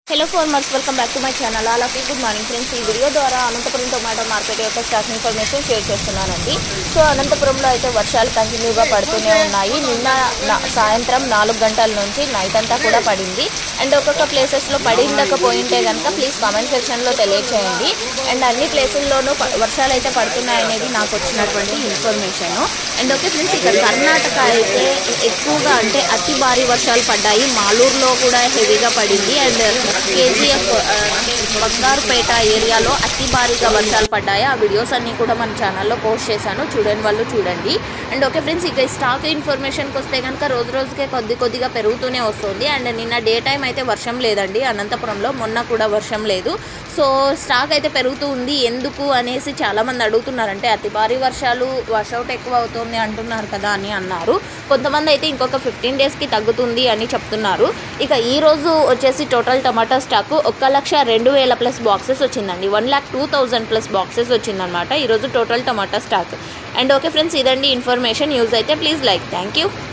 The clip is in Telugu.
hello farmers welcome back to my channel all of good morning friends ఈ వీడియో ద్వారా అనంతపురం టొమాటో మార్కెట్ యొక్క స్టాక్ ఇన్ఫర్మేషన్ షేర్ చేస్తున్నానండి సో అనంతపురంలో అయితే వర్షాలు కంటిన్యూగా పడుతూనే ఉన్నాయి నిన్న నా- సాయంత్రం నాలుగు గంటల నుంచి నైట్ అంతా కూడా పడింది అండ్ ఒక్కొక్క ప్లేసెస్లో పడి ఉండకపోయింటే కనుక ప్లీజ్ కామెంట్ సెక్షన్లో తెలియచేయండి అండ్ అన్ని ప్లేసుల్లోనూ ప- వర్షాలు అయితే పడుతున్నాయి అనేది నాకు వచ్చినటువంటి ఇన్ఫర్మేషన్ అండ్ ఓకే ఫ్రెండ్స్ ఇక్కడ కర్ణాటక అయితే ఎక్కువగా అంటే అతి భారీ వర్షాలు పడ్డాయి మాలూరులో కూడా హెవీగా పడింది అండ్ కేజీఎఫ్ అంటే బంగారుపేట ఏరియాలో అతి భారీగా వర్షాలు పడ్డాయి ఆ వీడియోస్ అన్నీ కూడా మన ఛానల్లో పోస్ట్ చేశాను చూడని వాళ్ళు చూడండి అండ్ ఓకే ఫ్రెండ్స్ ఇక ఈ స్టాక్ ఇన్ఫర్మేషన్కి వస్తే కనుక రోజు రోజుకే కొద్ది కొద్దిగా పెరుగుతూనే వస్తుంది అండ్ నిన్న డే టైం అయితే వర్షం లేదండి అనంతపురంలో మొన్న కూడా వర్షం లేదు సో స్టాక్ అయితే పెరుగుతూ ఉంది ఎందుకు అనేసి చాలామంది అడుగుతున్నారు అంటే అతి భారీ వర్షాలు వర్షౌట్ ఎక్కువ అవుతుంది అంటున్నారు కదా అని అన్నారు కొంతమంది అయితే ఇంకొక ఫిఫ్టీన్ డేస్కి తగ్గుతుంది అని చెప్తున్నారు ఇక ఈ రోజు వచ్చేసి టోటల్ టమాటా స్టాక్ ఒక్క లక్ష రెండు వేల ప్లస్ బాక్సెస్ వచ్చిందండి one lakh two thousand plus boxes వచ్చిందనమాట ఈరోజు total tomato stock and okay friends ఇదండి ఇన్ఫర్మేషన్ యూజ్ అయితే ప్లీజ్ లైక్ థ్యాంక్ యూ